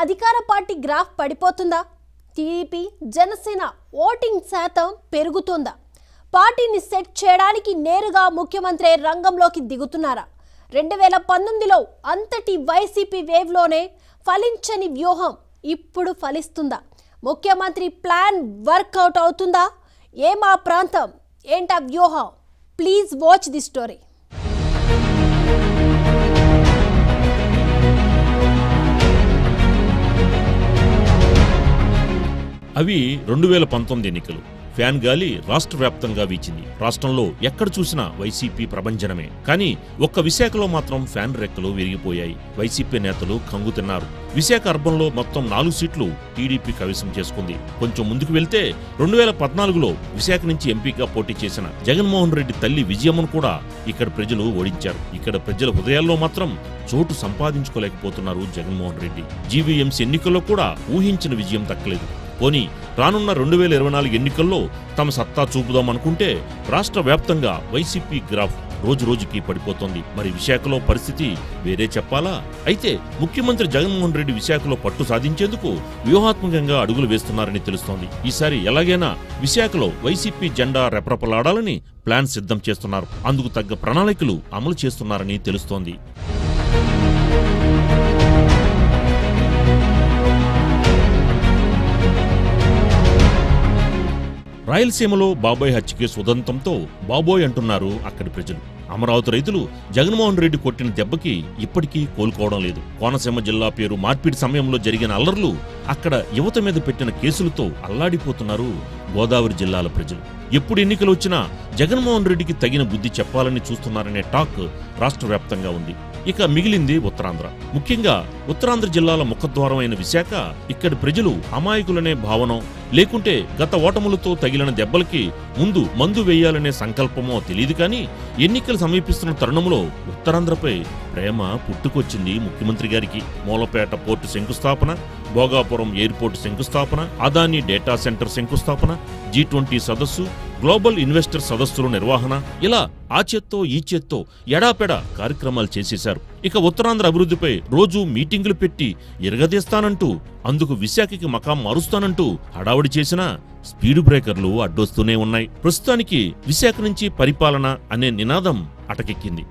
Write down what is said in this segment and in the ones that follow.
అధికార party graph పడిపోతుందా TDP Janasena voting శాతం పెరుగుతుందా పార్టీని సెట్ చేయడానికి నేరుగా ముఖ్యమంత్రి రంగంలోకి దిగుతున్నారా రెండు వేల పంతొమ్మిదిలో అంతటి వైసీపీ వేవ్లోనే ఫలించని వ్యూహం ఇప్పుడు ఫలిస్తుందా ముఖ్యమంత్రి ప్లాన్ వర్కౌట్ అవుతుందా ఏమా ప్రాంతం ఏంటా వ్యూహం ప్లీజ్ వాచ్ ది స్టోరీ అవి రెండు వేల పంతొమ్మిది ఎన్నికలు ఫ్యాన్ గాలి రాష్ట్ర వ్యాప్తంగా వీచింది రాష్ట్రంలో ఎక్కడ చూసినా వైసీపీ ప్రభంజనమే కానీ ఒక్క విశాఖలో మాత్రం ఫ్యాన్ రెక్కలు విరిగిపోయాయి వైసీపీ నేతలు కంగుతిన్నారు విశాఖ అర్బన్లో మొత్తం నాలుగు సీట్లు టీడీపీ కవిసం చేసుకుంది కొంచెం ముందుకు వెళ్తే రెండు వేల పద్నాలుగులో విశాఖ నుంచి ఎంపీగా పోటీ చేసిన జగన్మోహన్ రెడ్డి తల్లి విజయమ్మను కూడా ఇక్కడ ప్రజలు ఓడించారు ఇక్కడ ప్రజల హృదయాల్లో మాత్రం చోటు సంపాదించుకోలేకపోతున్నారు జగన్మోహన్ రెడ్డి జీవీఎంసీ ఎన్నికల్లో కూడా ఊహించిన విజయం దక్కలేదు పోనీ రానున్న రెండు వేల ఇరవై నాలుగు ఎన్నికల్లో తమ సత్తా చూపుదాం అనుకుంటే రాష్ట్ర వ్యాప్తంగా వైసీపీ గ్రాఫ్ రోజు రోజుకి పడిపోతోంది మరి విశాఖలో పరిస్థితి వేరే చెప్పాలా అయితే ముఖ్యమంత్రి జగన్మోహన్ రెడ్డి విశాఖలో పట్టు సాధించేందుకు వ్యూహాత్మకంగా అడుగులు వేస్తున్నారని తెలుస్తోంది ఈసారి ఎలాగైనా విశాఖలో వైసీపీ జెండా రెపరెపలాడాలని ప్లాన్ సిద్ధం చేస్తున్నారు అందుకు తగ్గ ప్రణాళికలు అమలు చేస్తున్నారని తెలుస్తోంది రాయలసీమలో బాబోయ్ హత్య కేసు ఉదంతంతో బాబోయ్ అంటున్నారు అక్కడి ప్రజలు అమరావతి రైతులు జగన్మోహన్ రెడ్డి కొట్టిన దెబ్బకి ఇప్పటికీ కోలుకోవడం లేదు కోనసీమ జిల్లా పేరు మార్పిడి సమయంలో జరిగిన అల్లర్లు అక్కడ యువత మీద పెట్టిన కేసులతో అల్లాడిపోతున్నారు గోదావరి జిల్లాల ప్రజలు ఎప్పుడు ఎన్నికలు వచ్చినా జగన్మోహన్ రెడ్డికి తగిన బుద్ధి చెప్పాలని చూస్తున్నారనే టాక్ రాష్ట్ర వ్యాప్తంగా ఉంది ఇక మిగిలింది ఉత్తరాంధ్ర ముఖ్యంగా ఉత్తరాంధ్ర జిల్లాల ముఖద్వారం అయిన విశాఖ ఇక్కడి ప్రజలు అమాయకులనే భావనం లేకుంటే గత ఓటములతో తగిలిన దెబ్బలకి ముందు మందు వేయాలనే సంకల్పమో తెలియదు కానీ ఎన్నికలు సమీపిస్తున్న తరుణంలో ఉత్తరాంధ్రపై ప్రేమ పుట్టుకొచ్చింది ముఖ్యమంత్రి గారికి మూలపేట పోర్టు శంకుస్థాపన భోగాపురం ఎయిర్పోర్టు శంకుస్థాపన అదానీ డేటా సెంటర్ శంకుస్థాపన జీ ట్వంటీ సదస్సు గ్లోబల్ ఇన్వెస్టర్ సదస్సుల నిర్వహణ ఇలా ఆ చేత్తో ఈ చేత్తో ఎడాపెడా కార్యక్రమాలు చేసేశారు ఇక ఉత్తరాంధ్ర అభివృద్ధిపై రోజు మీటింగులు పెట్టి ఎరగదీస్తానంటూ అందుకు విశాఖకి మకాం మారుస్తానంటూ హడావుడి చేసినా స్పీడ్ బ్రేకర్లు అడ్డొస్తూనే ఉన్నాయి ప్రస్తుతానికి విశాఖ నుంచి పరిపాలన అనే నినాదం అటకెక్కింది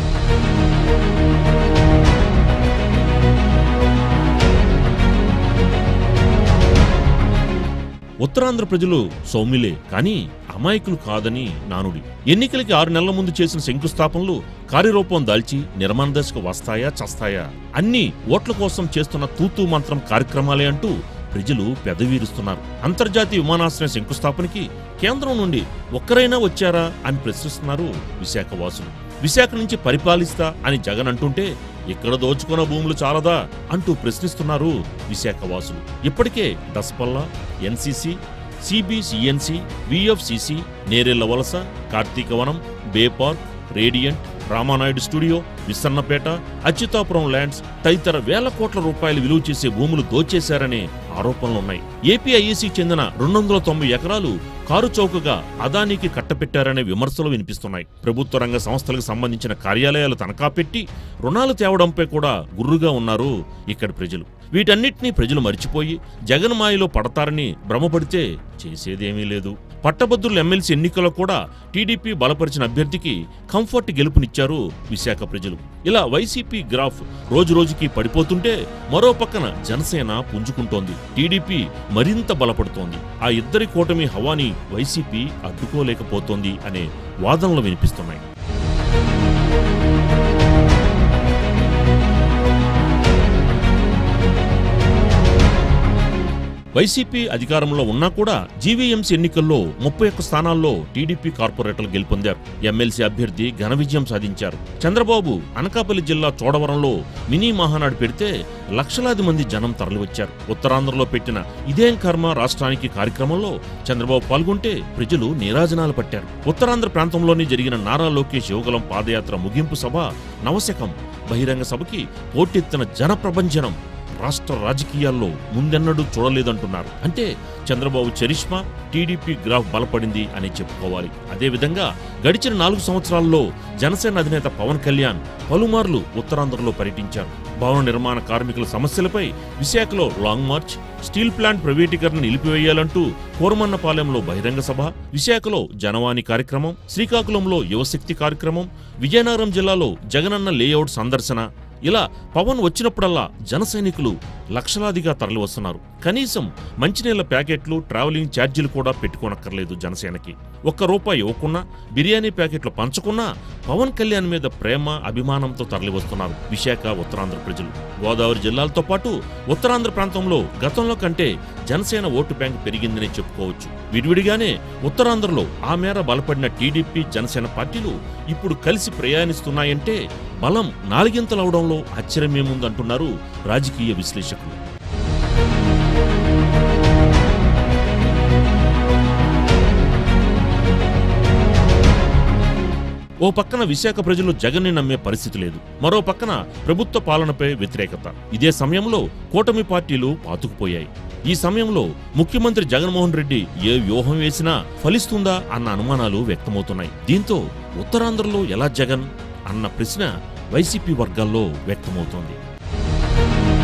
ఉత్తరాంధ్ర ప్రజలు సౌమ్యులే కానీ అమాయకులు కాదని నానుడి ఎన్నికలకి ఆరు నెలల ముందు చేసిన శంకుస్థాపనలు కార్యరూపం దాల్చి నిర్మాణ దశకు వస్తాయా చస్తాయా అన్ని ఓట్ల కోసం చేస్తున్న తూతూ మంత్రం కార్యక్రమాలే అంటూ ప్రజలు పెదవీరుస్తున్నారు అంతర్జాతీయ విమానాశ్రయ శంకుస్థాపనకి కేంద్రం నుండి ఒక్కరైనా వచ్చారా అని ప్రశ్నిస్తున్నారు విశాఖ వాసులు విశాఖ నుంచి పరిపాలిస్తా అని జగన్ అంటుంటే ఇక్కడ దోచుకున్న భూములు చాలదా అంటూ ప్రశ్నిస్తున్నారు విశాఖ వాసులు ఇప్పటికే Dasapalla NCC CBCNC VFCC Nerella Valasa Karthikavanam bay park radiant Ramanaidu studio Visannapeta Atchutapuram lands తదితర వేల కోట్ల రూపాయలు విలువ చేసే భూములు దోచేశారనే ఆరోపణలున్నాయి ఏపీ ఐఏసీకి చెందిన రెండు వందల తొంభై ఎకరాలు కారు చౌకగా అదానికి కట్టపెట్టారనే విమర్శలు వినిపిస్తున్నాయి ప్రభుత్వ రంగ సంస్థలకు సంబంధించిన కార్యాలయాలు తనఖా పెట్టి రుణాలు తేవడంపై కూడా గుర్రుగా ఉన్నారు ఇక్కడి ప్రజలు వీటన్నిటినీ ప్రజలు మర్చిపోయి జగన్ మాయలో పడతారని భ్రమపడితే చేసేదేమీ లేదు పట్టభద్రుల ఎమ్మెల్సీ ఎన్నికల్లో కూడా టీడీపీ బలపరిచిన అభ్యర్థికి కంఫర్ట్ గెలుపునిచ్చారు విశాఖ ప్రజలు ఇలా వైసీపీ గ్రాఫ్ రోజు రోజుకి పడిపోతుంటే మరో పక్కన జనసేన పుంజుకుంటోంది టీడీపీ మరింత బలపడుతోంది ఆ ఇద్దరి కూటమి హవాని వైసీపీ అడ్డుకోలేకపోతోంది అనే వాదనలు వినిపిస్తున్నాయి వైసీపీ అధికారంలో ఉన్నా కూడా జీవీఎంసీ ఎన్నికల్లో ముప్పై ఒక్క స్థానాల్లో టీడీపీ కార్పొరేటర్లు గెలుపొందారు ఎమ్మెల్సీ అభ్యర్థి ఘన విజయం సాధించారు చంద్రబాబు అనకాపల్లి జిల్లా చోడవరంలో మినీ మహానాడు పెడితే లక్షలాది మంది జనం తరలివచ్చారు ఉత్తరాంధ్రలో పెట్టిన ఇదేం కర్మ రాష్ట్రానికి కార్యక్రమంలో చంద్రబాబు పాల్గొంటే ప్రజలు నీరాజనాలు పట్టారు ఉత్తరాంధ్ర ప్రాంతంలోని జరిగిన నారా లోకేష్ యువగలం పాదయాత్ర ముగింపు సభ నవశకం బహిరంగ సభకి పోటెత్తిన జన ప్రభంజనం రాష్ట్ర రాజకీయాల్లో ముందెన్నడూ చూడలేదంటున్నారు అంటే చంద్రబాబు చరిష్మా టీడీపీ గ్రాఫ్ బలపడింది అని చెప్పుకోవాలి అదేవిధంగా గడిచిన నాలుగు సంవత్సరాల్లో జనసేన అధినేత పవన్ కళ్యాణ్ పలుమార్లు ఉత్తరాంధ్రలో పర్యటించారు భవన నిర్మాణ కార్మికుల సమస్యలపై విశాఖలో లాంగ్ మార్చ్ స్టీల్ ప్లాంట్ ప్రైవేటీకరణ నిలిపివేయాలంటూ కోరమన్నపాలెంలో బహిరంగ సభ విశాఖలో జనవాణి కార్యక్రమం శ్రీకాకుళంలో యువశక్తి కార్యక్రమం విజయనగరం జిల్లాలో జగనన్న లేఅవుట్ సందర్శన ఇలా పవన్ వచ్చినప్పుడల్లా జన సైనికులు లక్షలాదిగా తరలివస్తున్నారు కనీసం మంచినీళ్ల ప్యాకెట్లు ట్రావెలింగ్ ఛార్జీలు కూడా పెట్టుకోనక్కర్లేదు జనసేనకి ఒక్క రూపాయి ఇవ్వకున్నా బిర్యానీ ప్యాకెట్లు పంచకున్నా పవన్ కళ్యాణ్ మీద ప్రేమ అభిమానంతో తరలివస్తున్నారు విశాఖ ఉత్తరాంధ్ర ప్రజలు గోదావరి జిల్లాలతో పాటు ఉత్తరాంధ్ర ప్రాంతంలో గతంలో కంటే జనసేన ఓటు బ్యాంక్ పెరిగిందని చెప్పుకోవచ్చు విడివిడిగానే ఉత్తరాంధ్రలో ఆ మేర బలపడిన టీడీపీ జనసేన పార్టీలు ఇప్పుడు కలిసి ప్రయాణిస్తున్నాయంటే బలం నాలుగింతలవడంలో ఆశ్చర్యమేముందంటున్నారు రాజకీయ విశ్లేషకులు ఓ పక్కన విశాఖ ప్రజలు జగన్ని నమ్మే పరిస్థితి లేదు మరో పక్కన ప్రభుత్వ పాలనపై వ్యతిరేకత ఇదే సమయంలో కూటమి పార్టీలు పాతుకుపోయాయి ఈ సమయంలో ముఖ్యమంత్రి జగన్మోహన్ రెడ్డి ఏ వ్యూహం వేసినా ఫలిస్తుందా అన్న అనుమానాలు వ్యక్తమవుతున్నాయి దీంతో ఉత్తరాంధ్రలో ఎలా జగన్ అన్న ప్రశ్న వైసీపీ వర్గాల్లో వ్యక్తమవుతోంది